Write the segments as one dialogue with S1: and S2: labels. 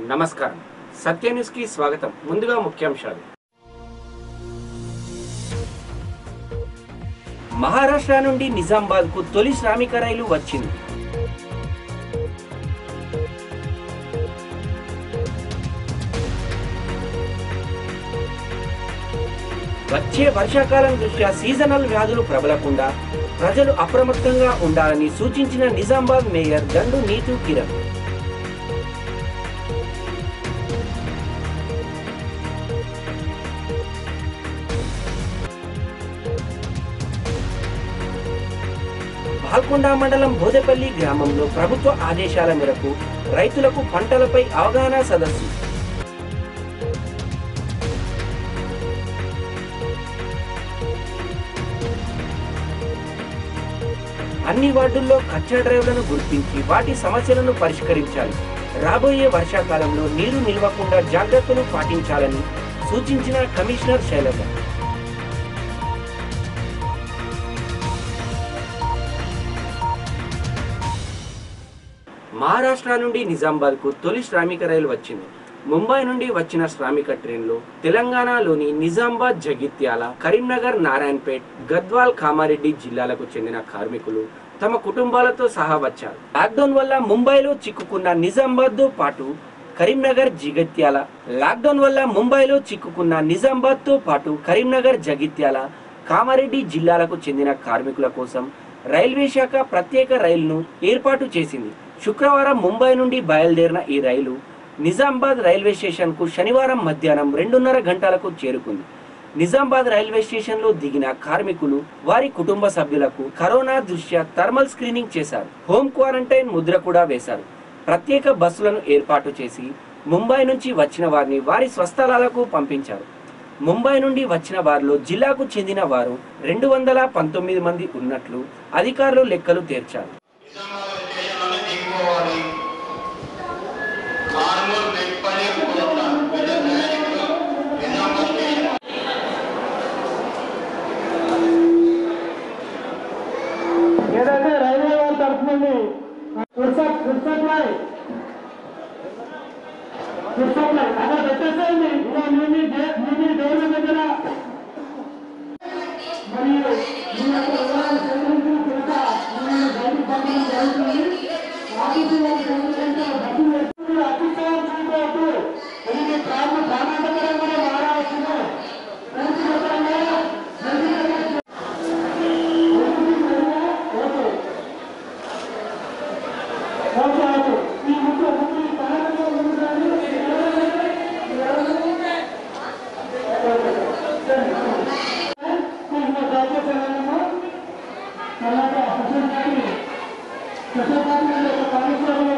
S1: నమస్కారం సత్య న్యూస్ కి స్వాగతం ముందుగా ముఖ్యాంశాలు మహారాష్ట్ర నుండి నిజామాబాద్ కు తొలి శ్రామిక రైలు వచ్చింది వచ్చే వర్షాకాలం దృష్ట్యా సీజనల్ వ్యాధులు ప్రబలకుండా ప్రజలు అప్రమత్తంగా ఉండాలని సూచించిన నిజామాబాద్ మేయర్ దండు నీతు కిరణ్ బాల్కొండ మండలం బోదెపల్లి గ్రామంలో ప్రభుత్వ ఆదేశాల మేరకు రైతులకు పంటలపై అవగాహన సదస్సు అన్ని వార్డుల్లో కచ్చా డ్రైవ్లను గుర్తించి వాటి సమస్యలను పరిష్కరించాలి రాబోయే వర్షాకాలంలో నీరు నిల్వకుండా జాగ్రత్తలు పాటించాలని సూచించిన కమిషనర్ శైలజ మహారాష్ట్ర నుండి నిజామాబాద్కు తొలి శ్రామిక రైలు వచ్చింది ముంబై నుండి వచ్చిన శ్రామిక ట్రైన్లో తెలంగాణలోని నిజామాబాద్ జగిత్యాల కరీంనగర్ నారాయణపేట్ గద్వాల్ కామారెడ్డి జిల్లాలకు చెందిన కార్మికులు తమ కుటుంబాలతో సహా వచ్చారు లాక్డౌన్ వల్ల ముంబైలో చిక్కుకున్న నిజామాబాద్ తో పాటు కరీంనగర్ జగిత్యాల లాక్డౌన్ వల్ల ముంబైలో చిక్కుకున్న నిజామాబాద్ తో పాటు కరీంనగర్ జగిత్యాల కామారెడ్డి జిల్లాలకు చెందిన కార్మికుల కోసం రైల్వే శాఖ ప్రత్యేక రైలును ఏర్పాటు చేసింది శుక్రవారం ముంబై నుండి బయలుదేరిన ఈ రైలు నిజామాబాద్ రైల్వే స్టేషన్ కు శనివారం మధ్యాహ్నం రెండున్నర గంటలకు చేరుకుంది నిజామాబాద్ రైల్వే స్టేషన్ లో దిగిన కార్మికులు వారి కుటుంబ సభ్యులకు కరోనా దృష్ట్యా థర్మల్ స్క్రీనింగ్ చేశారు హోమ్ క్వారంటైన్ ముద్ర కూడా వేశారు ప్రత్యేక బస్సులను ఏర్పాటు చేసి ముంబై నుంచి వచ్చిన వారిని వారి స్వస్థలాలకు పంపించారు ముంబై నుండి వచ్చిన వారిలో జిల్లాకు చెందిన వారు రెండు వందల పంతొమ్మిది మంది ఉన్నట్లు అధికారులు లెక్కలు తేర్చారు
S2: నిజామాబాద్ స్టేషన్లోనే దిగిపోవాలి ఆర్మూర్ నెట్పల్లి కోట పెద్ద ప్రయాణికులు నిజామాబాద్ స్టేషన్
S3: ఏదైతే రైల్వే వారి తరఫు నుండి ఫుర్సత్ ఫుర్సత్ రాయ్ ఫుర్సత్ రాయ్ అక్కడ పెట్టేసేయండి ఇంకా మీ మీ డే- మీ మీ డోర్ల దగ్గర మరియు మీ యొక్క వివరాలు సేకరించిన పిల్లక మిమ్మల్ని బయటికి పంపడం జరుగుతుంది ఆఫీసు వారి సేకరించిన బస్సు వేసుకుని అత్యుత్సవం చూడవద్దు ఇది మీ ప్రాణ ప్రాణాంతకరంగా మారవచ్చును ప్రతిగతంగా ప్రతిగతంగా ఓకే ఓకే ఈ ముద్ర ముద్ర ఈ పదవిలో ఉండాలి అలాగే హుసేన్ గారి హుసేన్ గారి యొక్క కానిస్టేబుల్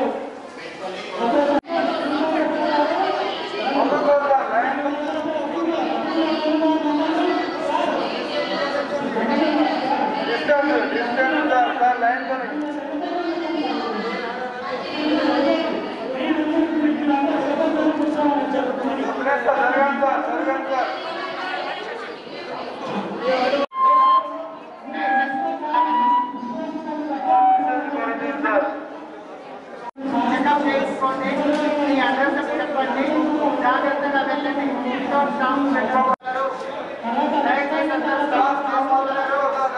S4: చెకప్ చేసుకోండి మీ అడ్రస్ చెప్పండి జాగ్రత్తగా వెళ్ళండి ఇంట్లో స్టాఫ్ పెట్టుకోగలరు దయచేసి అందరూ స్టాఫ్ చేసుకోగలరు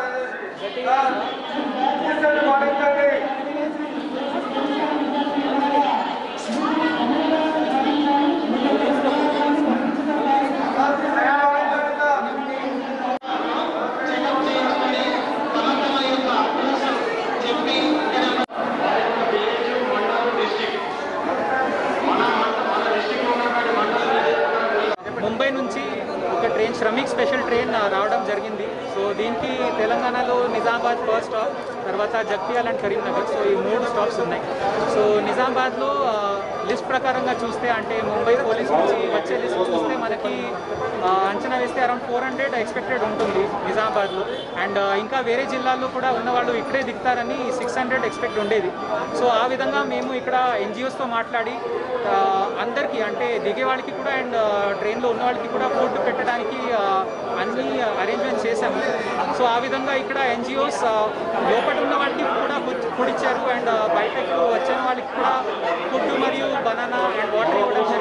S5: ముంబై నుంచి ఒక ట్రైన్ శ్రమిక్ స్పెషల్ ట్రైన్ ఆ, రావడం జరిగింది సో దీనికి తెలంగాణలో నిజామాబాద్ ఫస్ట్ స్టాప్ తర్వాత జగ్తియాల్ అండ్ కరీంనగర్ సో ఈ మూడు స్టాప్స్ ఉన్నాయి సో నిజామాబాద్లో ఆ, లిస్ట్ ప్రకారంగా చూస్తే అంటే ముంబై పోలీస్ నుంచి వచ్చే లిస్ట్ చూస్తే మనకి ఆ, అంచనా వేస్తే అరౌండ్ ఫోర్ హండ్రెడ్ ఎక్స్పెక్టెడ్ ఉంటుంది నిజామాబాద్లో అండ్ ఇంకా వేరే జిల్లాల్లో కూడా ఉన్నవాళ్ళు ఇక్కడే దిగుతారని సిక్స్ హండ్రెడ్ ఎక్స్పెక్ట్ ఉండేది సో ఆ విధంగా మేము ఇక్కడ ఎన్జిఓస్తో మాట్లాడి ఆ, అందరికీ అంటే దిగే వాళ్ళకి కూడా అండ్ ట్రైన్లో ఉన్న వాళ్ళకి కూడా ఫుడ్ పెట్టడానికి ఆ, అన్ని అరేంజ్మెంట్స్ చేశాము సో ఆ విధంగా ఇక్కడ ఎన్జిఓస్ లోపల ఉన్న వాళ్ళకి కూడా ఫుడ్ ఫుడ్ ఇచ్చారు అండ్ బయట ఇప్పుడు వచ్చిన వాళ్ళకి కూడా ఫుడ్ మరియు బనానా అండ్ వాటర్ ఇవ్వడం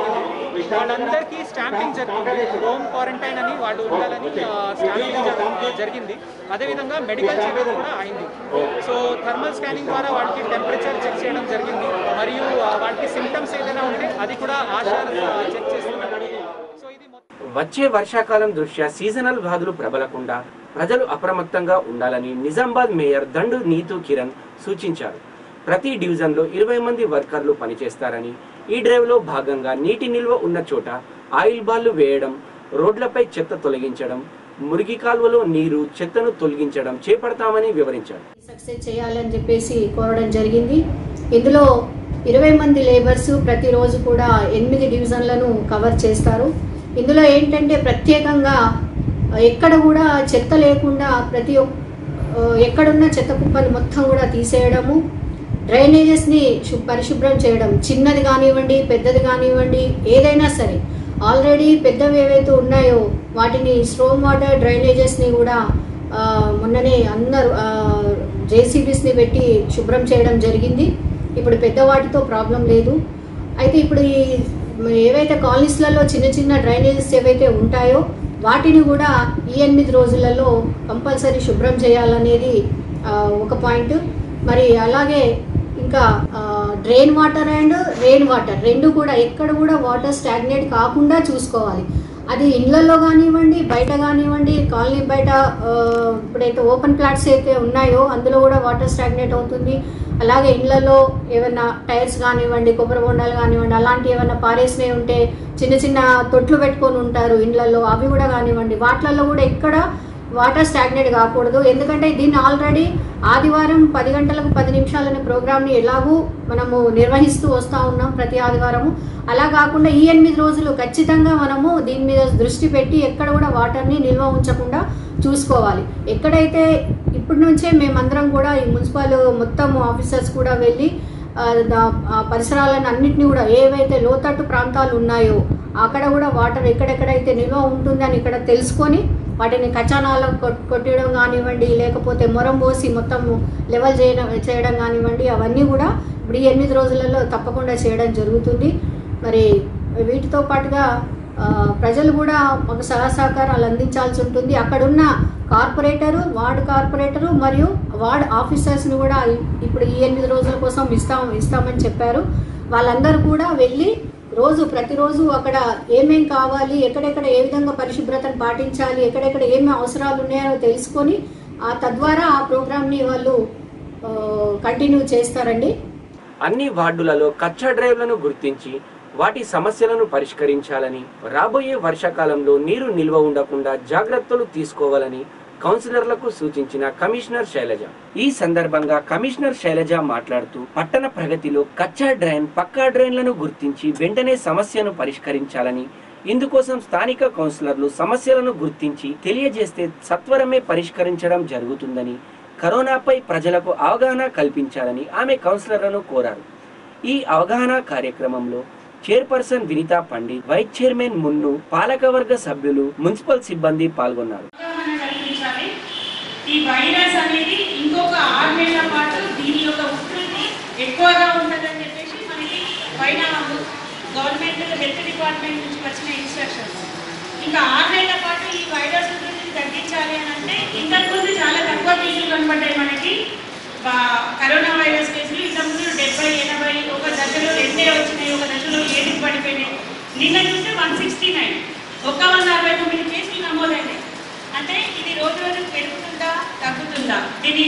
S5: వాళ్ళందరికీ స్టాంపింగ్ జరిగింది హోమ్ క్వారంటైన్ అని వాళ్ళు ఉండాలని స్టాంపింగ్ జరిగింది అదేవిధంగా మెడికల్ చెకప్ కూడా అయింది సో థర్మల్ స్కానింగ్ ద్వారా వాళ్ళకి టెంపరేచర్ చెక్ చేయడం జరిగింది మరియు ఆ, వాళ్ళకి సిమ్టమ్స్ ఏదైనా ఉంటే అది కూడా ఆశా చెక్ చేస్తున్నారు సో ఇది మొత్తం
S1: వచ్చే వర్షాకాలం దృష్ట్యా సీజనల్ వ్యాధులు ప్రబలకుండా ప్రజలు అప్రమత్తంగా ఉండాలని నిజామాబాద్ మేయర్ దండు నీతు కిరణ్ సూచించారు ప్రతి డివిజన్లో ఇరవై మంది వర్కర్లు పనిచేస్తారని ఈ డ్రైవ్లో భాగంగా నీటి నిల్వ ఉన్న చోట ఆయిల్ బాల్లు వేయడం రోడ్లపై చెత్త తొలగించడం మురికి కాలువలో నీరు చెత్తను తొలగించడం చేపడతామని వివరించారు
S6: సక్సెస్ చేయాలని చెప్పేసి కోరడం జరిగింది ఇందులో ఇరవై మంది లేబర్స్ ప్రతిరోజు కూడా ఎనిమిది డివిజన్లను కవర్ చేస్తారు ఇందులో ఏంటంటే ప్రత్యేకంగా ఎక్కడ కూడా చెత్త లేకుండా ప్రతి ఒక్- ఆ, ఎక్కడున్న చెత్త కుప్పలు మొత్తం కూడా తీసేయడము డ్రైనేజెస్ని శు పరిశుభ్రం చేయడం చిన్నది కానివ్వండి పెద్దది కానివ్వండి ఏదైనా సరే ఆల్రెడీ పెద్దవి ఏవైతే ఉన్నాయో వాటిని స్ట్రోమ్ వాటర్ డ్రైనేజెస్ని కూడా ఆ, మొన్ననే అందరు జేసీబీస్ని పెట్టి శుభ్రం చేయడం జరిగింది ఇప్పుడు పెద్ద వాటితో ప్రాబ్లం లేదు అయితే ఇప్పుడు ఈ ఏవైతే కాలనీస్లలో చిన్న చిన్న డ్రైనేజెస్ ఏవైతే ఉంటాయో వాటిని కూడా ఈ ఎనిమిది రోజులలో కంపల్సరీ శుభ్రం చేయాలనేది ఆ, ఒక పాయింట్ మరి అలాగే ఇంకా drain water and rain water రెండు కూడా ఎక్కడ కూడా వాటర్ స్టాగ్నేట్ కాకుండా చూసుకోవాలి అది ఇళ్లలో కానివ్వండి బయట కానివ్వండి కాలనీ బయట ఆ, ఇప్పుడైతే ఓపెన్ ప్లాట్స్ అయితే ఉన్నాయో అందులో కూడా వాటర్ స్టాగ్నేట్ అవుతుంది అలాగే ఇళ్లలో ఏమైనా టైర్స్ కానివ్వండి కొబ్బరి బొండాలు కానివ్వండి అలాంటి ఏమైనా పారేసినవి ఉంటే చిన్న చిన్న తొట్లు పెట్టుకొని ఉంటారు ఇళ్లలో అవి కూడా కానివ్వండి వాటిలలో కూడా ఎక్కడ వాటర్ స్టాగ్నేట్ కాకూడదు ఎందుకంటే దీన్ని ఆల్రెడీ ఆదివారం పది గంటలకు పది నిమిషాలనే ప్రోగ్రామ్ని ఎలాగూ మనము నిర్వహిస్తూ వస్తూ ఉన్నాం ప్రతి ఆదివారము అలా కాకుండా ఈ ఎనిమిది రోజులు ఖచ్చితంగా మనము దీని మీద దృష్టి పెట్టి ఎక్కడ కూడా వాటర్ని నిల్వ ఉంచకుండా చూసుకోవాలి ఎక్కడైతే ఇప్పటి నుంచే మేమందరం కూడా ఈ మున్సిపల్ మొత్తం ఆఫీసర్స్ కూడా వెళ్ళి ఆ, దా- ఆ పరిసరాలను అన్నింటినీ కూడా ఏవైతే లోతట్టు ప్రాంతాలు ఉన్నాయో అక్కడ కూడా వాటర్ ఎక్కడెక్కడైతే నిల్వ ఉంటుందని ఇక్కడ తెలుసుకొని వాటిని కచానాలు కొట్టడం కానివ్వండి లేకపోతే మొరం పోసి మొత్తం లెవెల్ చేయడం చేయడం కానివ్వండి అవన్నీ కూడా ఇప్పుడు ఈ ఎనిమిది రోజులలో తప్పకుండా చేయడం జరుగుతుంది మరి వీటితో పాటుగా ఆ, ప్రజలు కూడా మాకు సహాయ సహకారాలు అందించాల్సి ఉంటుంది అక్కడున్న కార్పొరేటరు వార్డు కార్పొరేటరు మరియు వార్డ్ ఆఫీసర్స్ని కూడా ఇప్పుడు ఈ ఎనిమిది రోజుల కోసం ఇస్తాం ఇస్తామని చెప్పారు వాళ్ళందరూ కూడా వెళ్ళి రోజు ప్రతిరోజు అక్కడ ఏమేం కావాలి ఎక్కడెక్కడ ఏ విధంగా పరిశుభ్రతను పాటించాలి ఎక్కడెక్కడ ఏమేమి అవసరాలు ఉన్నాయో తెలుసుకొని ఆ తద్వారా ఆ ప్రోగ్రామ్ని వాళ్ళు కంటిన్యూ చేస్తారండి
S1: అన్ని వార్డులలో కచ్చా డ్రైవ్లను గుర్తించి వాటి సమస్యలను పరిష్కరించాలని రాబోయే వర్షాకాలంలో నీరు నిల్వ ఉండకుండా జాగ్రత్తలు తీసుకోవాలని కౌన్సిలర్లకు సూచించిన కమిషనర్ శైలజ ఈ సందర్భంగా కమిషనర్ శైలజ మాట్లాడుతూ పట్టణ ప్రగతిలో కచ్చా డ్రైన్ పక్కా డ్రైన్లను గుర్తించి వెంటనే సమస్యను పరిష్కరించాలని ఇందుకోసం స్థానిక కౌన్సిలర్లు సమస్యలను గుర్తించి తెలియజేస్తే సత్వరమే పరిష్కరించడం జరుగుతుందని కరోనాపై ప్రజలకు అవగాహన కల్పించాలని ఆమె కౌన్సిలర్లను కోరారు ఈ అవగాహన కార్యక్రమంలో chairperson Vinita Pandit vice chairman Munnu పాలకవర్గ సభ్యులు మున్సిపల్ సిబ్బంది పాల్గొన్నారు
S7: అవగాహన కల్పించాలి ఈ వైరస్ అనేది ఇంకొక ఆరు నెలల పాటు దీని యొక్క ఉధృతి ఎక్కువగా ఉంటుందని చెప్పేసి మనకి పైన గవర్నమెంట్ హెల్త్ డిపార్ట్మెంట్ నుంచి వచ్చిన ఇన్స్ట్రక్షన్స్ ఇంకా ఆరు నెలల పాటు ఈ వైరస్ ఉధృతిని తగ్గించాలి అని అంటే ఇంతకుముందు చాలా తక్కువ కేసులు కనబడ్డాయి మనకి బా- కరోనా వైరస్ కేసులు ఇంతకుముందు డెబ్బై ఎనభై ఒక దశలో రెండే వచ్చినాయి ఒక దశలో ఏడుకి పడిపోయినాయి నిన్న చూస్తే వన్ సిక్స్టీ నైన్ ఒక వంద అరవై తొమ్మిది కేసులు నమోదైనాయి అంటే ఇది రోజు రోజు పెరుగుతుందా తగ్గుతుందా దీని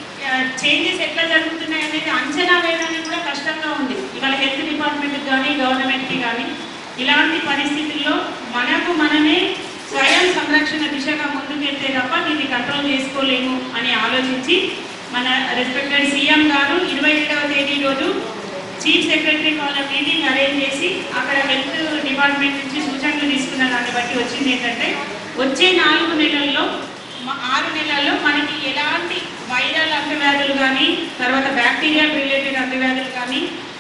S7: చేంజెస్ ఎట్లా జరుగుతున్నాయి అనేది అంచనా వేయడానికి కూడా కష్టంగా ఉంది ఇవాళ హెల్త్ డిపార్ట్మెంట్కి కానీ గవర్నమెంట్కి కానీ ఇలాంటి పరిస్థితుల్లో మనకు మనమే స్వయం సంరక్షణ దిశగా ముందుకెళ్తే తప్ప దీన్ని కంట్రోల్ చేసుకోలేము అని ఆలోచించి మన రెస్పెక్టెడ్ సీఎం గారు ఇరవై ఏడవ తేదీ రోజు చీఫ్ సెక్రటరీ వాళ్ళ మీటింగ్ అరేంజ్ చేసి అక్కడ హెల్త్ డిపార్ట్మెంట్ నుంచి సూచనలు తీసుకున్న దాన్ని బట్టి వచ్చింది ఏంటంటే వచ్చే నాలుగు నెలల్లో మ- ఆరు నెలల్లో మనకి ఎలాంటి వైరల్ అంటువ్యాధులు కానీ తర్వాత బ్యాక్టీరియల్ రిలేటెడ్ అంటువ్యాధులు కానీ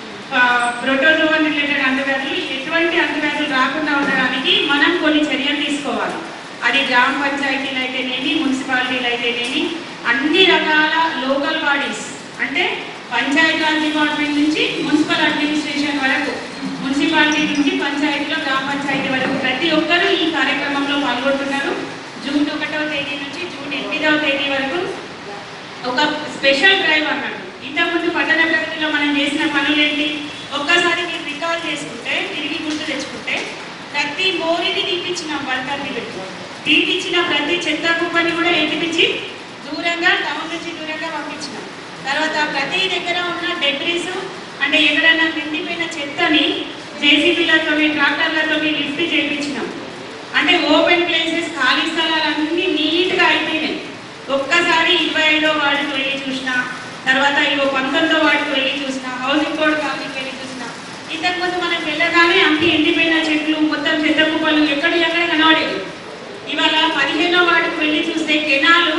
S7: ప్రోటోజోవన్ రిలేటెడ్ అంటువ్యాధులు ఎటువంటి అంటువ్యాధులు రాకుండా ఉండడానికి మనం కొన్ని చర్యలు తీసుకోవాలి అది గ్రామ పంచాయతీలు అయితేనేమి మున్సిపాలిటీలు అయితేనేమి అన్ని రకాల లోకల్ బాడీస్ అంటే పంచాయతీరాజ్ డిపార్ట్మెంట్ నుంచి మున్సిపల్ అడ్మినిస్ట్రేషన్ వరకు మున్సిపాలిటీ నుంచి పంచాయతీలో గ్రామ పంచాయతీ వరకు ప్రతి ఒక్కరూ ఈ కార్యక్రమంలో పాల్గొంటున్నారు జూన్ ఒకటవ తేదీ నుంచి జూన్ ఎనిమిదవ తేదీ వరకు ఒక స్పెషల్ డ్రైవ్ అన్నాడు ఇంతకుముందు పట్టణ ప్రగతిలో మనం చేసిన పనులేంటి ఒక్కసారి మీరు రికాల్ చేసుకుంటే తిరిగి గుర్తు తెచ్చుకుంటే ప్రతి మోరిని తీపించినాం వర్కర్ని పెట్టి తీపిచ్చిన ప్రతి చెత్త కుప్పని కూడా ఎత్తిపించి దూరంగా టౌన్ నుంచి దూరంగా పంపించినాం తర్వాత ప్రతి దగ్గర ఉన్న డెబ్రీస్ అంటే ఎక్కడైనా నిండిపోయిన చెత్తని జేసీబీలతో ట్రాక్టర్లతో లిఫ్ట్ చేయించినాం అంటే ఓపెన్ ప్లేసెస్ ఖాళీ స్థలాలన్నీ నీట్గా అయిపోయినాయి ఒక్కసారి ఇరవై ఐదో వార్డుకు వెళ్ళి చూసిన తర్వాత ఇవో పంతొమ్మిదో వార్డుకు వెళ్ళి చూసిన హౌసింగ్ బోర్డు కాలనీకి వెళ్ళి చూసిన ఇంతకుముందు మనం వెళ్ళగానే అన్ని ఎండిపోయిన చెట్లు మొత్తం చెత్త కుప్పలు ఎక్కడ ఎక్కడ కనబడేవి ఇవాళ పదిహేనో వార్డుకు వెళ్ళి చూస్తే కెనాలు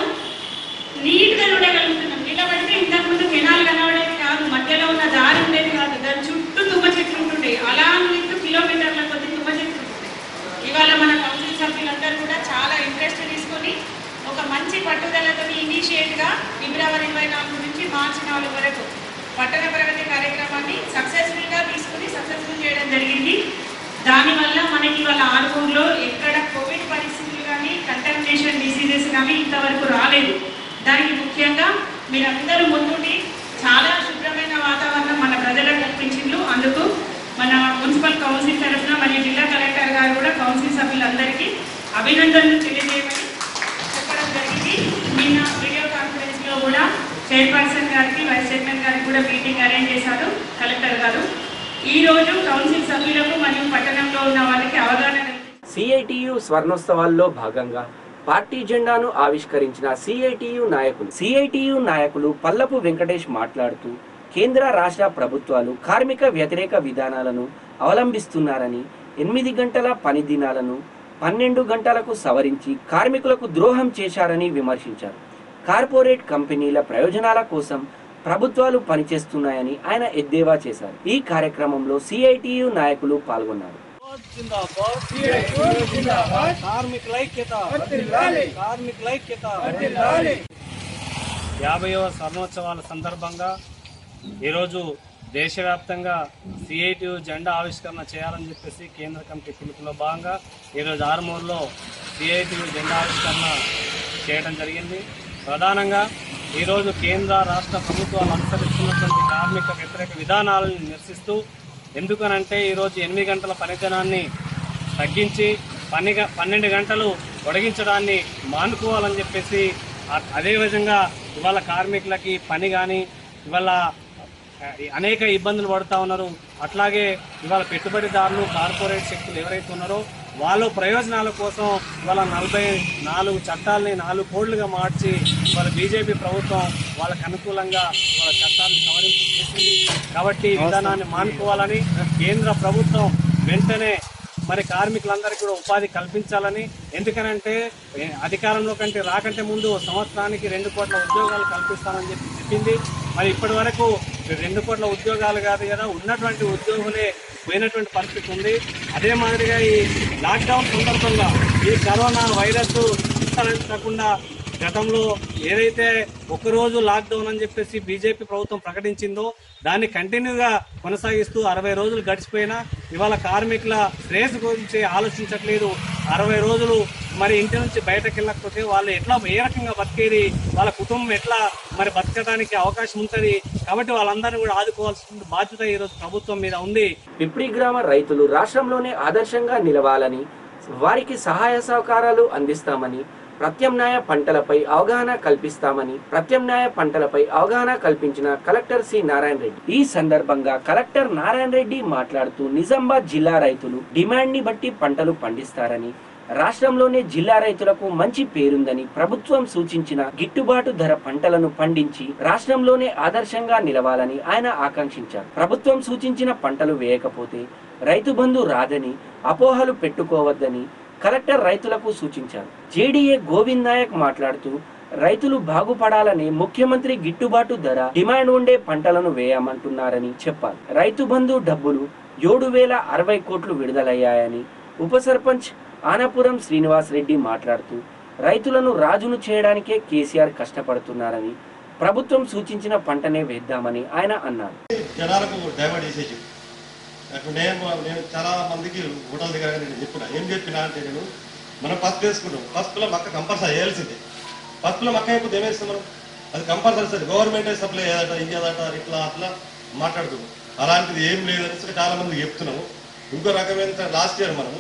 S7: నీట్గా చూడగలుగుతున్నాం నిలబడితే ఇంతకుముందు కెనాల్ కనబడేది కాదు మధ్యలో ఉన్న దారి ఉండేది కాదు దాని చుట్టూ తుమ్మ చెట్లు ఉంటుంటాయి అలా నీకు కిలోమీటర్ల కొద్ది తుమ్మ చెట్లు ఉంటుంటాయి ఇవాళ మన కౌన్సిల్ సభ్యులందరూ కూడా చాలా ఇంట్రెస్ట్ తీసుకొని ఒక మంచి పట్టుదలతో ఇనిషియేట్గా ఫిబ్రవరి ఇరవై నాలుగు నుంచి మార్చి నాలుగు వరకు పట్టణ ప్రగతి కార్యక్రమాన్ని సక్సెస్ఫుల్గా తీసుకుని సక్సెస్ఫుల్ చేయడం జరిగింది దానివల్ల మనకి వాళ్ళ ఆరుమూరులో ఎక్కడ కోవిడ్ పరిస్థితులు కానీ కంటామినేషన్ డిసీజెస్ కానీ ఇంతవరకు రాలేదు దానికి ముఖ్యంగా మీరందరూ ముందుండి చాలా శుభ్రమైన వాతావరణం మన ప్రజలకు కల్పించిండ్రు అందుకు మన మున్సిపల్ కౌన్సిల్ తరఫున మరియు జిల్లా కలెక్టర్ గారు కూడా కౌన్సిల్ సభ్యులందరికీ అభినందనలు తెలియజేయమని చెప్పడం జరిగింది నిన్న వీడియో కాన్ఫరెన్స్ లో కూడా చైర్పర్సన్ గారికి వైస్ చైర్మన్ గారికి కూడా మీటింగ్ అరేంజ్ చేశారు కలెక్టర్ గారు ఈ రోజు కౌన్సిల్ సభ్యులకు మరియు పట్టణంలో ఉన్న వారికి అవగాహన కల్పించారు.
S1: సిఐటియు స్వర్ణోత్సవాల్లో భాగంగా పార్టీ జెండాను ఆవిష్కరించిన సిఐటియు నాయకులు సిఐటియు నాయకులు పల్లపు వెంకటేష్ మాట్లాడుతూ కేంద్ర రాష్ట్ర ప్రభుత్వాలు కార్మిక వ్యతిరేక విధానాలను అవలంబిస్తున్నారని ఎనిమిది గంటల పని దినాలను పన్నెండు గంటలకు సవరించి కార్మికులకు ద్రోహం చేశారని విమర్శించారు కార్పొరేట్ కంపెనీల ప్రయోజనాల కోసం ప్రభుత్వాలు పనిచేస్తున్నాయని ఆయన ఎద్దేవా చేశారు ఈ కార్యక్రమంలో సిఐటియు నాయకులు పాల్గొన్నారు
S8: కార్మికుల ఐక్యత కార్మికుల ఐక్యత యాభైవ స్వర్ణోత్సవాల సందర్భంగా ఈరోజు దేశవ్యాప్తంగా సిఐటి జెండా ఆవిష్కరణ చేయాలని చెప్పేసి కేంద్ర కమిటీ పిలుపులో భాగంగా ఈరోజు ఆరుమూరులో సిఐటి జెండా ఆవిష్కరణ చేయడం జరిగింది ప్రధానంగా ఈరోజు కేంద్ర రాష్ట్ర ప్రభుత్వాలు అనుసరిస్తున్నటువంటి కార్మిక వ్యతిరేక విధానాలను నిరసిస్తూ ఎందుకనంటే ఈరోజు ఎనిమిది గంటల పనిదినాన్ని తగ్గించి పని పన్నెండు గంటలు పొడిగించడాన్ని మానుకోవాలని చెప్పేసి ఆ- అదేవిధంగా ఇవాళ కార్మికులకి పని కానీ ఇవాళ ఆ, అనేక ఇబ్బందులు పడుతూ ఉన్నారు అట్లాగే ఇవాళ పెట్టుబడిదారులు కార్పొరేట్ శక్తులు ఎవరైతే ఉన్నారో వాళ్ళ ప్రయోజనాల కోసం ఇవాళ నలభై నాలుగు చట్టాలని నాలుగు కోడ్లుగా మార్చి వాళ్ళ బీజేపీ ప్రభుత్వం వాళ్ళకి అనుకూలంగా వాళ్ళ చట్టాలను సవరింపు చేసింది కాబట్టి ఈ విధానాన్ని మానుకోవాలని కేంద్ర ప్రభుత్వం వెంటనే మరి కార్మికులందరికీ కూడా ఉపాధి కల్పించాలని ఎందుకనంటే ఏ, అధికారంలో కంటే రాకంటే ముందు సంవత్సరానికి రెండు కోట్ల ఉద్యోగాలు కల్పిస్తానని చెప్పి చెప్పింది మరి ఇప్పటి వరకు రెండు కోట్ల ఉద్యోగాలు కాదు కదా ఉన్నటువంటి ఉద్యోగులే పోయినటువంటి పరిస్థితి ఉంది అదే మాదిరిగా ఈ లాక్డౌన్ సందర్భంగా ఈ కరోనా వైరస్ విస్తరించకుండా గతంలో ఏదైతే ఒకరోజు లాక్డౌన్ అని చెప్పేసి బీజేపీ ప్రభుత్వం ప్రకటించిందో దాన్ని కంటిన్యూగా కొనసాగిస్తూ అరవై రోజులు గడిచిపోయినా ఇవాళ కార్మికుల శ్రేయస్ గురించి ఆలోచించట్లేదు అరవై రోజులు మరి ఇంటి నుంచి బయటకు వెళ్ళకపోతే వాళ్ళు ఎట్లా ఏ రకంగా బతికేది వాళ్ళ కుటుంబం ఎట్లా మరి బతకడానికి అవకాశం ఉంటుంది కాబట్టి వాళ్ళందరినీ కూడా ఆదుకోవాల్సిన బాధ్యత ఈరోజు ప్రభుత్వం మీద ఉంది
S1: పిప్రి గ్రామ రైతులు రాష్ట్రంలోనే ఆదర్శంగా నిలవాలని వారికి సహాయ సహకారాలు అందిస్తామని ప్రత్యామ్నాయ పంటలపై అవగాహన కల్పిస్తామని ప్రత్యామ్నాయ పంటలపై అవగాహన కల్పించిన కలెక్టర్ సి నారాయణ రెడ్డి ఈ సందర్భంగా కలెక్టర్ నారాయణ రెడ్డి మాట్లాడుతూ నిజామాబాద్ జిల్లా రైతులు డిమాండ్ ని బట్టి పంటలు పండిస్తారని రాష్ట్రంలోనే జిల్లా రైతులకు మంచి పేరుందని ప్రభుత్వం సూచించిన గిట్టుబాటు ధర పంటలను పండించి రాష్ట్రంలోనే ఆదర్శంగా నిలవాలని ఆయన ఆకాంక్షించారు ప్రభుత్వం సూచించిన పంటలు వేయకపోతే రైతు బంధు రాదని అపోహలు పెట్టుకోవద్దని కలెక్టర్ రైతులకు సూచించారు జేడీఏ గోవింద్ నాయక్ మాట్లాడుతూ రైతులు బాగుపడాలని ముఖ్యమంత్రి గిట్టుబాటు ధర డిమాండ్ ఉండే పంటలను వేయమంటున్నారని చెప్పారు రైతు బంధు డబ్బులు ఏడు వేల అరవై కోట్లు విడుదలయ్యాయని ఉప సర్పంచ్ ఆనపురం శ్రీనివాస్ రెడ్డి మాట్లాడుతూ రైతులను రాజును చేయడానికే కేసీఆర్ కష్టపడుతున్నారని ప్రభుత్వం సూచించిన పంటనే వేద్దామని ఆయన అన్నారు
S9: జనాలకు డైవర్ట్ చేసేసి అక్కడ నేను నేను చాలా మందికి హోటల్ దగ్గర నేను చెప్పిన ఏం చెప్పినా అంటే నేను మనం పసుపు వేసుకుంటాం పసుపులో మక్క కంపల్సరీ వేయాల్సిందే పసుపులో మక్క అయిపోతే ఏం వేస్తాం మనం అది కంపల్సరీ సరే గవర్నమెంట్ సప్లై ఏదట ఇంకేదట ఇట్లా అట్లా మాట్లాడుతున్నాం అలాంటిది ఏం లేదని చాలా మంది చెప్తున్నాము ఇంకో రకమైన లాస్ట్ ఇయర్ మనము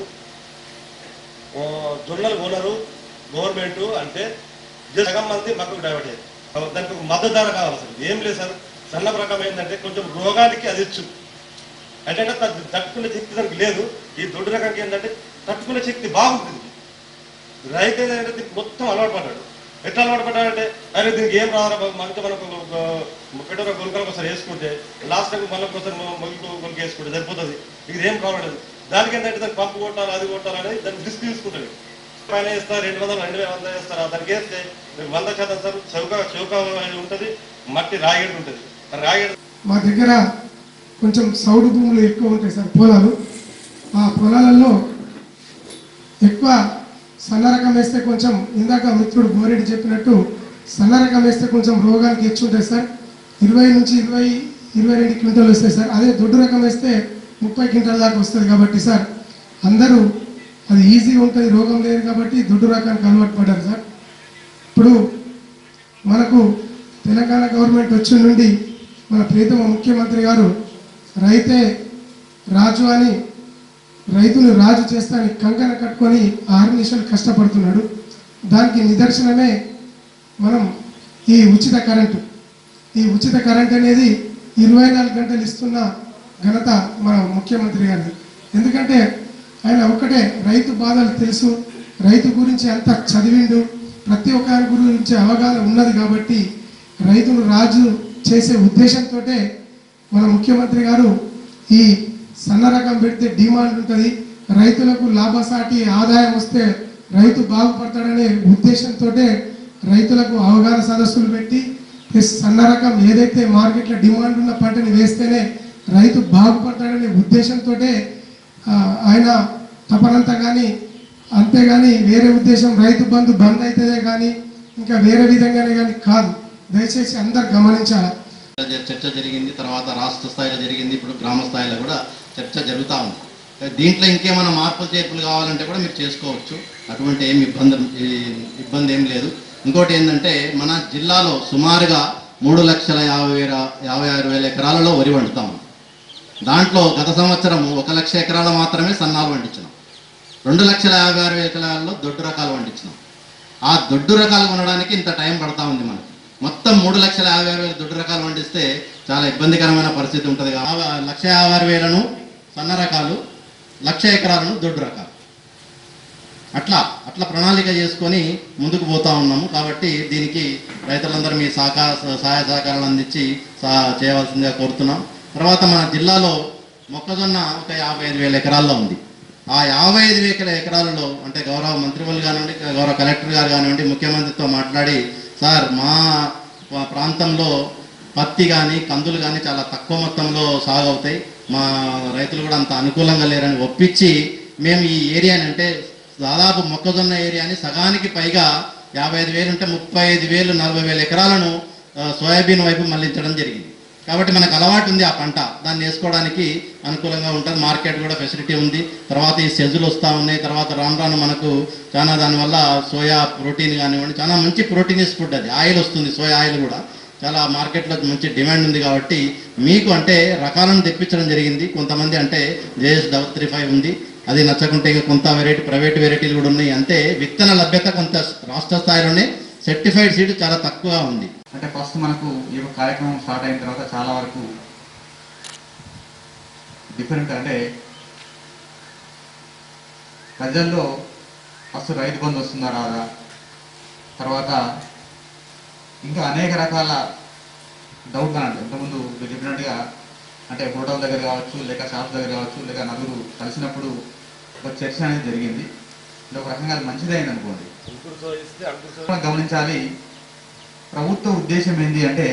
S9: ఓ జొన్నలు కొనరు గవర్నమెంట్ అంటే జస్ట్ సగం మంది మక్కకు డైవర్ట్ అయ్యారు దానికి ఒక మద్దతు ధర కావాలి సార్ ఏం లేదు సార్ సన్న రకం ఏంటంటే కొంచెం రోగానికి అది ఇచ్చు అంటే తట్- తట్టుకునే శక్తి దానికి లేదు ఈ దొడ్డు రకానికి ఏంటంటే తట్టుకునే శక్తి బాగుంటుంది రైతు ఏంటంటే దీనికి మొత్తం అలవాటు పడ్డాడు ఎట్లా అలవాటు పడ్డాడంటే అరే దీనికి ఏం రాదా బాబు మనతో మనకు పెట్టిన గుల్కలకు ఒకసారి వేసుకుంటే లాస్ట్ టైం మళ్ళీ ఒకసారి మొగ్గు గుల్కి వేసుకుంటే సరిపోతుంది ఇది ఏం కావడం దానికి ఏంటంటే దానికి పంపు కొట్టాలి అది కొట్టాలి అనేది దానికి రిస్క్ తీసుకుంటాడు పైన వేస్తారు రెండు వందలు రెండు వేల వంద వేస్తారు ఆ దానికి వేస్తే మీకు వంద శాతం సార్ చౌక చౌక ఉంటుంది మట్టి రాగేడు ఉంటుంది ఆ రాగేడు
S10: మా దగ్గర కొంచెం సౌడు భూములు ఎక్కువ ఉంటాయి సార్ పొలాలు ఆ పొలాలలో ఎక్కువ సన్న రకం వేస్తే కొంచెం ఇందాక మిత్రుడు బోరెడ్డి చెప్పినట్టు సన్న రకం వేస్తే కొంచెం రోగానికి హెచ్చు ఉంటాయి సార్ ఇరవై నుంచి ఇరవై ఇరవై రెండు క్వింటాలు వస్తాయి సార్ అదే దొడ్డు రకం వేస్తే ముప్పై క్వింటాల దాకా వస్తుంది కాబట్టి సార్ అందరూ అది ఈజీగా ఉంటుంది రోగం లేదు కాబట్టి దొడ్డు రకానికి అలవాటు పడ్డారు సార్ ఇప్పుడు మనకు తెలంగాణ గవర్నమెంట్ వచ్చిన నుండి మన ప్రీతమ ముఖ్యమంత్రి గారు రైతే రాజు అని రైతులు రాజు చేస్తాని కంకణ కట్టుకొని ఆరు నిమిషాలు కష్టపడుతున్నాడు దానికి నిదర్శనమే మనం ఈ ఉచిత కరెంటు ఈ ఉచిత కరెంట్ అనేది ఇరవై నాలుగు గంటలు ఇస్తున్న ఘనత మన ముఖ్యమంత్రి గారిది ఎందుకంటే ఆయన ఒక్కటే రైతు బాధలు తెలుసు రైతు గురించి అంత చదివిండు ప్రతి ఒక్క గురించి అవగాహన ఉన్నది కాబట్టి రైతును రాజు చేసే ఉద్దేశంతో మన ముఖ్యమంత్రి గారు ఈ సన్న రకం పెడితే డిమాండ్ ఉంటుంది రైతులకు లాభసాటి ఆదాయం వస్తే రైతు బాగుపడతాడనే ఉద్దేశంతో రైతులకు అవగాహన సదస్సులు పెట్టి ప్లస్ సన్న రకం ఏదైతే మార్కెట్లో డిమాండ్ ఉన్న పంటని వేస్తేనే రైతు బాగుపడతాడనే ఉద్దేశంతో ఆయన తపనంతా కానీ అంతేగాని వేరే ఉద్దేశం రైతు బంధు బంద్ అవుతుందే కానీ ఇంకా వేరే విధంగానే కానీ కాదు దయచేసి అందరు గమనించాలి
S11: చర్చ జరిగింది తర్వాత రాష్ట్ర స్థాయిలో జరిగింది ఇప్పుడు గ్రామ స్థాయిలో కూడా చర్చ జరుగుతూ ఉంది దీంట్లో ఇంకేమైనా మార్పులు చేర్పులు కావాలంటే కూడా మీరు చేసుకోవచ్చు అటువంటి ఏమి ఇబ్బంది ఈ- ఇబ్బంది ఏం లేదు ఇంకోటి ఏంటంటే మన జిల్లాలో సుమారుగా మూడు లక్షల యాభై వేల యాభై ఆరు వేల ఎకరాలలో వరి వండుతాం దాంట్లో గత సంవత్సరం ఒక లక్ష ఎకరాలు మాత్రమే సన్నాలు వండించినాం రెండు లక్షల యాభై ఆరు వేల ఎకరాలలో దొడ్డు రకాలు వండించినాం ఆ దొడ్డు రకాలు కొనడానికి ఇంత టైం పడతా ఉంది మనకి మొత్తం మూడు లక్షల యాభై ఆరు వేల దొడ్డు రకాలు వండిస్తే చాలా ఇబ్బందికరమైన పరిస్థితి ఉంటుంది కాబట్టి ఆ లక్ష యాభై ఆరు వేలను సన్న రకాలు లక్ష ఎకరాలను దొడ్డు రకాలు అట్లా అట్లా ప్రణాళిక చేసుకొని ముందుకు పోతా ఉన్నాము కాబట్టి దీనికి రైతులందరూ మీ సహకార సహాయ సహకారాలు అందించి సహా చేయవలసిందిగా కోరుతున్నాం తర్వాత మన జిల్లాలో మొక్కజొన్న ఒక యాభై ఐదు వేల ఎకరాల్లో ఉంది ఆ యాభై ఐదు వేల ఎకరాలలో అంటే గౌరవ మంత్రివర్యులు కానివ్వండి గౌరవ కలెక్టర్ గారు కానివ్వండి ముఖ్యమంత్రితో మాట్లాడి సార్ మా మా ప్రాంతంలో పత్తి కానీ కందులు కానీ చాలా తక్కువ మొత్తంలో సాగు అవుతాయి మా రైతులు కూడా అంత అనుకూలంగా లేరని ఒప్పించి మేము ఈ ఏరియాని అంటే దాదాపు మొక్కజొన్న ఏరియాని సగానికి పైగా యాభై ఐదు వేలు ఉంటే ముప్పై ఐదు వేలు నలభై వేల ఎకరాలను ఆ, సోయాబీన్ వైపు మళ్లించడం జరిగింది కాబట్టి మనకు అలవాటు ఉంది ఆ పంట దాన్ని వేసుకోవడానికి అనుకూలంగా ఉంటుంది మార్కెట్ కూడా ఫెసిలిటీ ఉంది తర్వాత ఈ సెజులు వస్తూ ఉన్నాయి తర్వాత రాను రాను మనకు చాలా దానివల్ల సోయా ప్రోటీన్ కానివ్వండి చాలా మంచి ప్రోటీనియస్ ఫుడ్ అది ఆయిల్ వస్తుంది సోయా ఆయిల్ కూడా చాలా మార్కెట్లో మంచి డిమాండ్ ఉంది కాబట్టి మీకు అంటే రకాలను తెప్పించడం జరిగింది కొంతమంది అంటే జేఎస్ డబల్ త్రీ ఫైవ్ ఉంది అది నచ్చకుంటే ఇంకా కొంత వెరైటీ ప్రైవేట్ వెరైటీలు కూడా ఉన్నాయి అంతే విత్తన లభ్యత కొంత రాష్ట్ర స్థాయిలోనే సర్టిఫైడ్ సీడ్ చాలా తక్కువగా ఉంది
S12: అంటే ఫస్ట్ మనకు ఈ యొక్క కార్యక్రమం స్టార్ట్ అయిన తర్వాత చాలా వరకు డిఫరెంట్ అంటే ప్రజల్లో ఫస్ట్ రైతు బంధు వస్తుందా రాదా తర్వాత ఇంకా అనేక రకాల డౌట్లు అన్నట్టు ఇంతకుముందు మీరు చెప్పినట్టుగా అంటే హోటల్ దగ్గర కావచ్చు లేక షాప్ దగ్గర కావచ్చు లేక నలుగురు కలిసినప్పుడు ఒక చర్చ అనేది జరిగింది అంటే ఒక రకంగా అది మంచిదైంది అనుకోండి మనం గమనించాలి ప్రభుత్వ ఉద్దేశం ఏంటి అంటే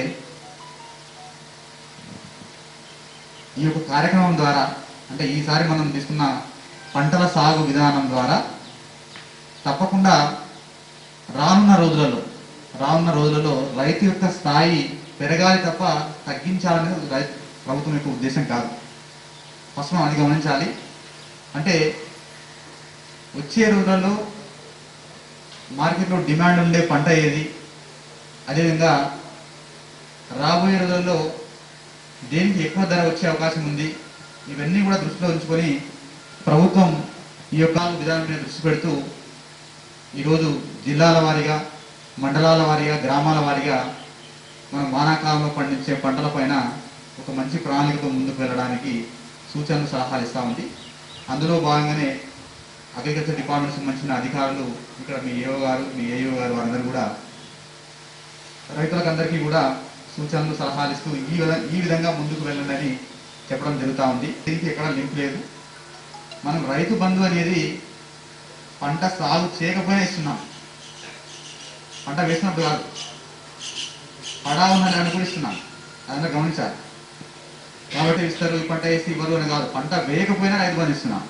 S12: ఈ యొక్క కార్యక్రమం ద్వారా అంటే ఈసారి మనం తీసుకున్న పంటల సాగు విధానం ద్వారా తప్పకుండా రానున్న రోజులలో రానున్న రోజులలో రైతు యొక్క స్థాయి పెరగాలి తప్ప తగ్గించాలనేది రైతు ప్రభుత్వం యొక్క ఉద్దేశం కాదు ఫస్ట్ మనం అది గమనించాలి అంటే వచ్చే రోజులలో మార్కెట్లో డిమాండ్ ఉండే పంట ఏది అదేవిధంగా రాబోయే రోజుల్లో దేనికి ఎక్కువ ధర వచ్చే అవకాశం ఉంది ఇవన్నీ కూడా దృష్టిలో ఉంచుకొని ప్రభుత్వం ఈ యొక్క విధానం మీద దృష్టి పెడుతూ ఈరోజు జిల్లాల వారీగా మండలాల వారీగా గ్రామాల వారీగా మన వానాకాలంలో పండించే పంటలపైన ఒక మంచి ప్రణాళికతో ముందుకు వెళ్ళడానికి సూచనలు సలహాలు ఇస్తూ ఉంది అందులో భాగంగానే అగ్రికల్చర్ డిపార్ట్మెంట్ సంబంధించిన అధికారులు ఇక్కడ మీ ఏఓ గారు మీ ఏఓ గారు వారందరూ కూడా రైతులకు అందరికీ కూడా సూచనలు సలహాలు ఇస్తూ ఈ విధ ఈ విధంగా ముందుకు వెళ్ళండి అని చెప్పడం జరుగుతూ ఉంది దీనికి ఎక్కడ లింక్ లేదు మనం రైతు బంధు అనేది పంట సాగు చేయకపోయినా ఇస్తున్నాం పంట వేసినప్పుడు కాదు పడా ఉన్నదని కూడా ఇస్తున్నాం అదంతా గమనించాలి కాబట్టి ఇస్తారు ఈ పంట వేసి ఇవ్వరు అని కాదు పంట వేయకపోయినా రైతు బంధు ఇస్తున్నాం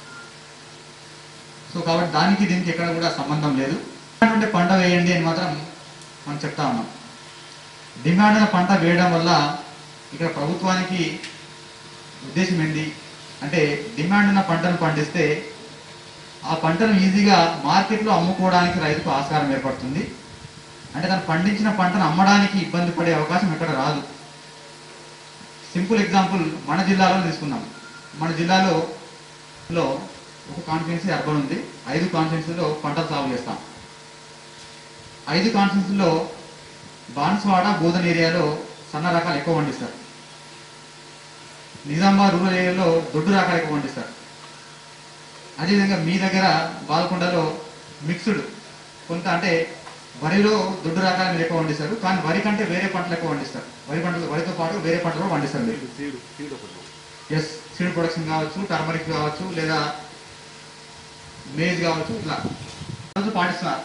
S12: సో కాబట్టి దానికి దీనికి ఎక్కడ కూడా సంబంధం లేదు అంటే పంట వేయండి అని మాత్రం మనం చెప్తా ఉన్నాం డిమాండ్ ఉన్న పంట వేయడం వల్ల ఇక్కడ ప్రభుత్వానికి ఉద్దేశం ఏంటి అంటే డిమాండ్ ఉన్న పంటను పండిస్తే ఆ పంటను ఈజీగా మార్కెట్లో అమ్ముకోవడానికి రైతుకు ఆస్కారం ఏర్పడుతుంది అంటే తను పండించిన పంటను అమ్మడానికి ఇబ్బంది పడే అవకాశం ఎక్కడ రాదు సింపుల్ ఎగ్జాంపుల్ మన జిల్లాలో తీసుకుందాం మన జిల్లాలో లో ఒక కాన్ఫిడెన్సీ అర్బన్ ఉంది ఐదు కాన్ఫిడెన్సీలో పంటలు సాగు చేస్తాం ఐదు కాన్ఫిడెన్సీలో బాన్స్వాడ బోధన్ ఏరియాలో సన్న రకాలు ఎక్కువ పండిస్తారు నిజామాబాద్ రూరల్ ఏరియాలో దొడ్డు రకాలు ఎక్కువ పండిస్తారు అదేవిధంగా మీ దగ్గర బాల్కొండలో మిక్స్డ్ కొంత అంటే వరిలో దొడ్డు రకాలు మీరు ఎక్కువ పండిస్తారు కానీ వరి కంటే వేరే పంటలు ఎక్కువ పండిస్తారు వరి పంటలు వరితో పాటు వేరే పంటలు కూడా పండిస్తారు మీరు ఎస్ సీడ్ ప్రొడక్షన్ కావచ్చు టర్మరిక్ కావచ్చు లేదా మేజ్ కావచ్చు ఇట్లా రోజు పాటిస్తున్నారు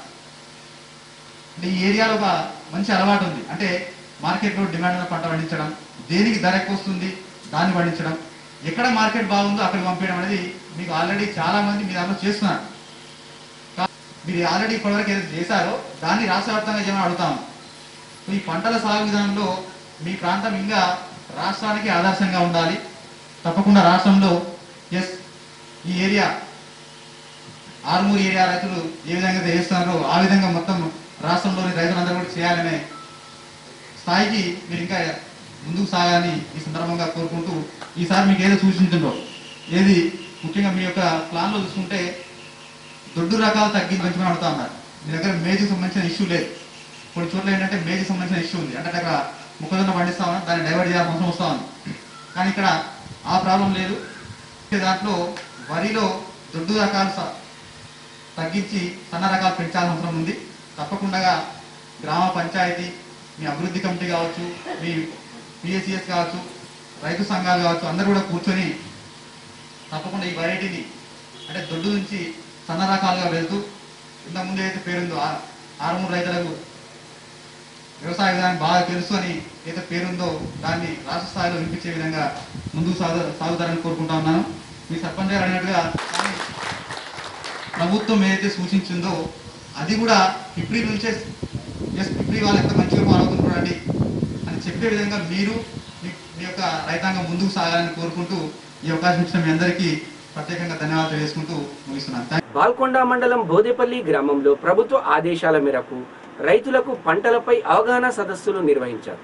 S12: అంటే ఈ ఏరియాలో ఒక మంచి అలవాటు ఉంది అంటే మార్కెట్లో డిమాండ్ ఉన్న పంట పండించడం దేనికి ధర ఎక్కువ వస్తుంది దాన్ని పండించడం ఎక్కడ మార్కెట్ బాగుందో అక్కడికి పంపించడం అనేది మీకు ఆల్రెడీ చాలా మంది మీ దాంట్లో చేస్తున్నారు కా- మీరు ఆల్రెడీ ఇప్పటివరకు ఏదైతే చేశారో దాన్ని రాష్ట్ర వ్యాప్తంగా చేయమని అడుగుతాము ఈ పంటల సాగు విధానంలో మీ ప్రాంతం ఇంకా రాష్ట్రానికి ఆదర్శంగా ఉండాలి తప్పకుండా రాష్ట్రంలో ఎస్ ఈ ఏరియా ఆర్మూరు ఏరియా రైతులు ఏ విధంగా అయితే చేస్తున్నారో ఆ విధంగా మొత్తం రాష్ట్రంలోని రైతులందరూ కూడా చేయాలనే స్థాయికి మీరు ఇంకా ముందుకు సాగాలని ఈ సందర్భంగా కోరుకుంటూ ఈసారి మీకు ఏదో సూచించిందో ఏది ముఖ్యంగా మీ యొక్క ప్లాన్లో చూసుకుంటే దొడ్డు రకాలు తగ్గి పెంచమని అడుగుతా ఉన్నారు మీ దగ్గర మేజీకి సంబంధించిన ఇష్యూ లేదు కొన్ని చోట్ల ఏంటంటే మేజీకి సంబంధించిన ఇష్యూ ఉంది అంటే అక్కడ మొక్కజొన్న పండిస్తా ఉన్నారు దాన్ని డైవర్ట్ చేయాల్సిన అవసరం వస్తా ఉంది కానీ ఇక్కడ ఆ ప్రాబ్లం లేదు దాంట్లో వరిలో దొడ్డు రకాలు స- తగ్గించి సన్న రకాలు పెంచాల్సిన అవసరం ఉంది తప్పకుండా గ్రామ పంచాయతీ మీ అభివృద్ధి కమిటీ కావచ్చు మీ పిఎస్సిఎస్ కావచ్చు రైతు సంఘాలు కావచ్చు అందరూ కూడా కూర్చొని తప్పకుండా ఈ వెరైటీని అంటే దొడ్డు నుంచి సన్న రకాలుగా వెళ్తూ ఇంతకుముందు ఏదైతే పేరుందో ఆ- ఆరుమూరు రైతులకు వ్యవసాయ విధానం బాగా తెలుసు అని ఏదైతే పేరుందో దాన్ని రాష్ట్ర స్థాయిలో వినిపించే విధంగా ముందుకు సాగు సాగుతారని కోరుకుంటా ఉన్నాను మీ సర్పంచ్ గారు అడిగినట్టుగా కానీ ప్రభుత్వం ఏదైతే సూచించిందో అది కూడా పిప్రి నుంచే ఎస్ పిప్రి వాళ్ళు ఎంత మంచిగా పాల్గొంటున్నారండి అని చెప్పే విధంగా మీరు మీ మీ యొక్క రైతాంగం ముందుకు సాగాలని కోరుకుంటూ ఈ అవకాశం ఇచ్చిన మీ అందరికీ ప్రత్యేకంగా ధన్యవాదాలు తెలియజేసుకుంటూ ముగిస్తున్నాను థాంక్ యూ.
S1: బాల్కొండ మండలం బోదేపల్లి గ్రామంలో ప్రభుత్వ ఆదేశాల మేరకు రైతులకు పంటలపై అవగాహన సదస్సులు నిర్వహించారు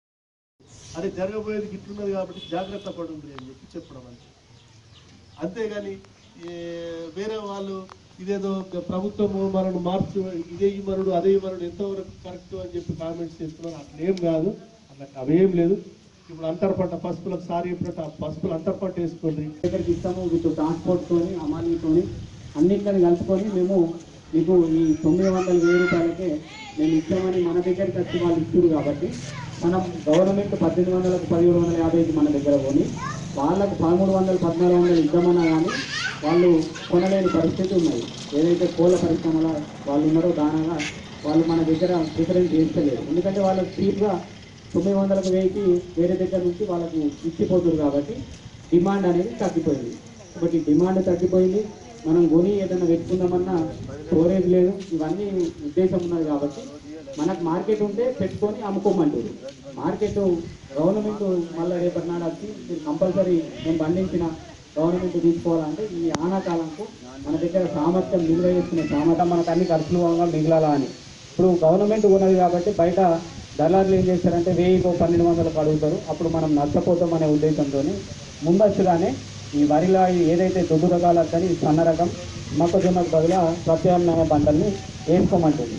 S13: అది జరగబోయేది ఇట్లున్నది కాబట్టి జాగ్రత్త పడుంది అని చెప్పి చెప్పడం అంతే అంతేగాని ఏ, వేరే వాళ్ళు ఇదేదో ప్రభుత్వము మనను మార్చు ఇదే ఇవ్వనుడు అదే ఇవ్వనుడు ఎంతవరకు కరెక్ట్ అని చెప్పి కామెంట్స్ చేస్తున్నారు అట్లేం కాదు అట్లా అవేం లేదు ఇప్పుడు అంతర్ పంట పసుపులకు సారి చెప్పినట్టు ఆ పసుపులు అంతర్ పంట వేసుకోండి
S14: దగ్గరికి ఇస్తాము విత్ ట్రాన్స్పోర్ట్తోని అమానీతోని అన్నింటిని కలుపుకొని మేము మీకు ఈ తొమ్మిది వందల వెయ్యి రూపాయలకే మేము ఇస్తామని మన దగ్గరికి వచ్చి వాళ్ళు ఇస్తారు కాబట్టి మనం గవర్నమెంట్ పద్దెనిమిది వందలకు పదిహేడు వందల యాభైకి మన దగ్గర కొని వాళ్ళకు పదమూడు వందలు పద్నాలుగు వందలు ఇద్దామన్నా కానీ వాళ్ళు కొనలేని పరిస్థితి ఉన్నది ఏదైతే కోళ్ళ పరిశ్రమల వాళ్ళు ఉన్నారో దానగా వాళ్ళు మన దగ్గర ప్రిఫరెన్స్ చేస్తలేరు ఎందుకంటే వాళ్ళకి చీప్గా తొమ్మిది వందలకు వెయ్యికి వేరే దగ్గర నుంచి వాళ్ళకు ఇచ్చిపోతుంది కాబట్టి డిమాండ్ అనేది తగ్గిపోయింది కాబట్టి డిమాండ్ తగ్గిపోయింది మనం కొని ఏదైనా పెట్టుకుందామన్నా స్టోరేజ్ లేదు ఇవన్నీ ఉద్దేశం ఉన్నది కాబట్టి మనకు మార్కెట్ ఉంటే పెట్టుకొని అమ్ముకోమంటారు మార్కెట్ గవర్నమెంట్ మళ్ళీ రేపటి నాడు వచ్చి మీరు కంపల్సరీ మేము పండించిన గవర్నమెంట్ తీసుకోవాలంటే ఈ ఆనాకాలంకు మన దగ్గర సామర్థ్యం నిల్వ చేసుకునే సామర్థ్యం మనకు అన్ని ఖర్చులు పోగా మిగిలాలా అని ఇప్పుడు గవర్నమెంట్ ఉన్నది కాబట్టి బయట దళారులు ఏం చేస్తారంటే వెయ్యికో పన్నెండు వందలకు అడుగుతారు అప్పుడు మనం నష్టపోతాం అనే ఉద్దేశంతో ముందస్తుగానే ఈ వరిలో ఏదైతే దొడ్డు రకాలకు కానీ ఈ సన్న రకం మొక్కజొన్నకు బదులు ప్రత్యామ్నాయ పంటల్ని వేసుకోమంటుంది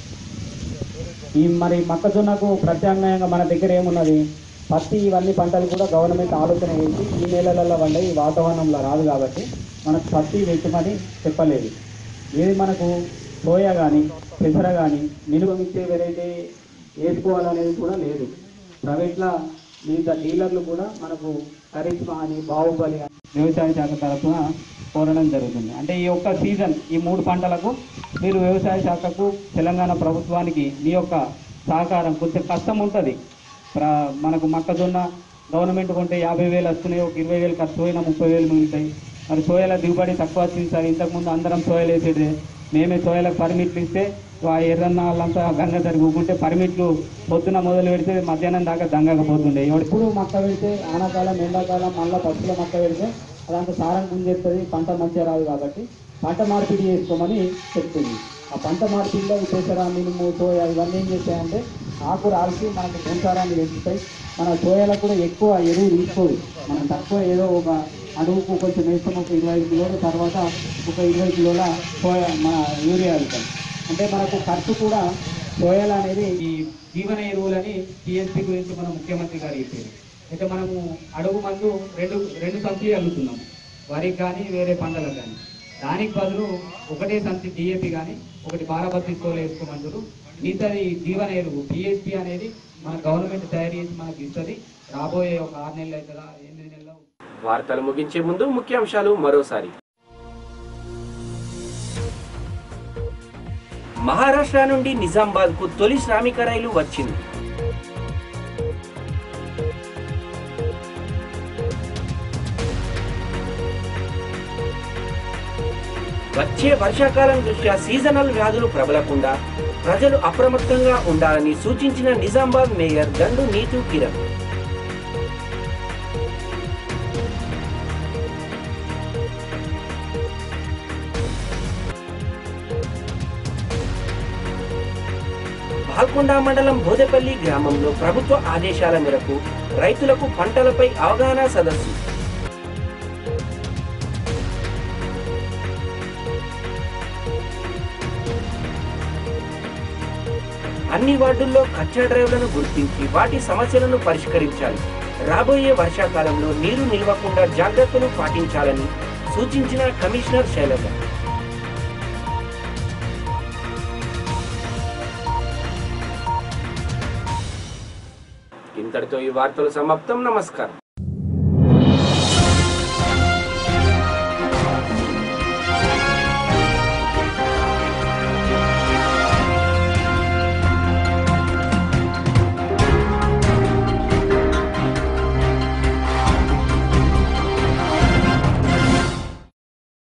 S14: ఈ మరి మొక్కజొన్నకు ప్రత్యామ్నాయంగా మన దగ్గర ఏమున్నది పత్తి ఇవన్నీ పంటలు కూడా గవర్నమెంట్ ఆలోచన చేసి ఈ నెలలలో పండే ఈ వాతావరణంలో రాదు కాబట్టి మనకు పత్తి వెచ్చమని చెప్పలేదు ఏది మనకు సోయా కానీ పెసర కానీ నిలువమిచ్చే వెరైటీ వేసుకోవాలనేది కూడా లేదు ప్రైవేట్లో మిగతా డీలర్లు కూడా మనకు కరిష్మా అని బాహుబలి అని వ్యవసాయ శాఖ తరఫున కోరడం జరుగుతుంది అంటే ఈ యొక్క సీజన్ ఈ మూడు పంటలకు మీరు వ్యవసాయ శాఖకు తెలంగాణ ప్రభుత్వానికి మీ యొక్క సహకారం కొంచెం కష్టం ఉంటుంది ప్ర మనకు మొక్కజొన్న గవర్నమెంట్ కొంటే యాభై వేలు వస్తున్నాయి ఒక ఇరవై వేలు ఖర్చు అయినా ముప్పై వేలు మిగులుతాయి మరి సోయాల దిగుబడి తక్కువ వచ్చింది సార్ ఇంతకుముందు అందరం సోయలు వేసేది మేమే సోయాలకు పర్మిట్లు ఇస్తే ఆ ఎర్రన్న వాళ్ళంతా గంగ జరుగుకుంటే పర్మిట్లు పొద్దున మొదలు పెడితే మధ్యాహ్నం దాకా దంగకపోతుండే ఎప్పుడు మొక్క పెడితే ఆనాకాలం ఎండాకాలం మళ్ళీ పప్పుల మొక్క పెడితే అదంతా సారం గుంజేస్తుంది పంట మంచిగా రాదు కాబట్టి పంట మార్పిడి చేసుకోమని చెప్తుంది ఆ పంట మార్పిడిలో ఈ పెసర మినుము సోయా ఇవన్నీ ఏం చేస్తాయంటే ఆకు రాల్సి మనకు భూసారాన్ని పెంచుతాయి మన సోయాలకు కూడా ఎక్కువ ఎరువు తీసుకోదు మనం తక్కువ ఏదో ఒక అడుగుకు కొంచెం వేస్తాం ఒక ఇరవై ఐదు కిలోలు తర్వాత ఒక ఇరవై కిలోల సోయా మన యూరియా వెళ్తాం అంటే మనకు ఖర్చు కూడా సోయాలు అనేది ఈ జీవన ఎరువులని టీఎస్పీ గురించి మన ముఖ్యమంత్రి గారు చెప్పారు అయితే మనము అడుగు మందు రెండు రెండు సంచులు అల్లుతున్నాం వరికి కానీ వేరే పంటలకు కానీ దానికి బదులు ఒకటే సంచి డిఏపి కానీ ఒకటి బారాబత్తి సోలు వేసుకోమంటారు మిగతాది జీవన ఎరువు పిఎస్పి అనేది మన గవర్నమెంట్ తయారు చేసి మనకి ఇస్తుంది రాబోయే ఒక ఆరు నెలలు అవుతుందా ఎనిమిది నెలలు
S1: వార్తలు ముగించే ముందు ముఖ్యాంశాలు మరోసారి మహారాష్ట్ర నుండి నిజామాబాద్ కు తొలి శ్రామిక రైలు వచ్చింది వచ్చే వర్షాకాలం దృష్ట్యా సీజనల్ వ్యాధులు ప్రబలకుండా ప్రజలు అప్రమత్తంగా ఉండాలని సూచించిన నిజామాబాద్ మేయర్ దండు నీతు కిరణ్ పాల్కొండ మండలం బోదెపల్లి గ్రామంలో ప్రభుత్వ ఆదేశాల మేరకు రైతులకు పంటలపై అవగాహన సదస్సు అన్ని వార్డుల్లో కచ్చా డ్రైవ్లను గుర్తించి వాటి సమస్యలను పరిష్కరించాలి రాబోయే వర్షాకాలంలో నీరు నిల్వకుండా జాగ్రత్తలు పాటించాలని సూచించిన కమిషనర్ శైలజ ఇంతటితో ఈ వార్తలు సమాప్తం నమస్కారం